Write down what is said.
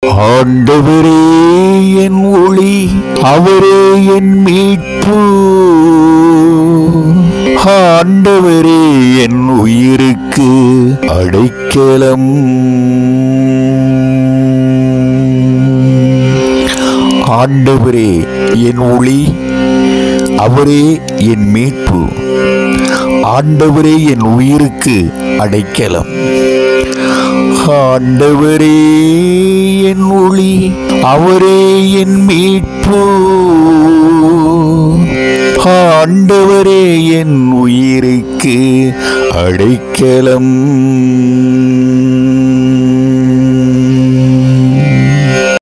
ஆண்டவரே என் ஒளி அவரே என் மீட்பு ஆண்டவரே என் உயிருக்கு அடைக்கலம் ஆண்டவரே என் ஒளி அவரே என் மீட்பு ஆண்டவரே என் உயிருக்கு அடைக்கலம் ஆண்டவரே என் ஒளி அவரே என் மீட்பு ஆண்டவரே என் உயிருக்கு அடைக்கலம்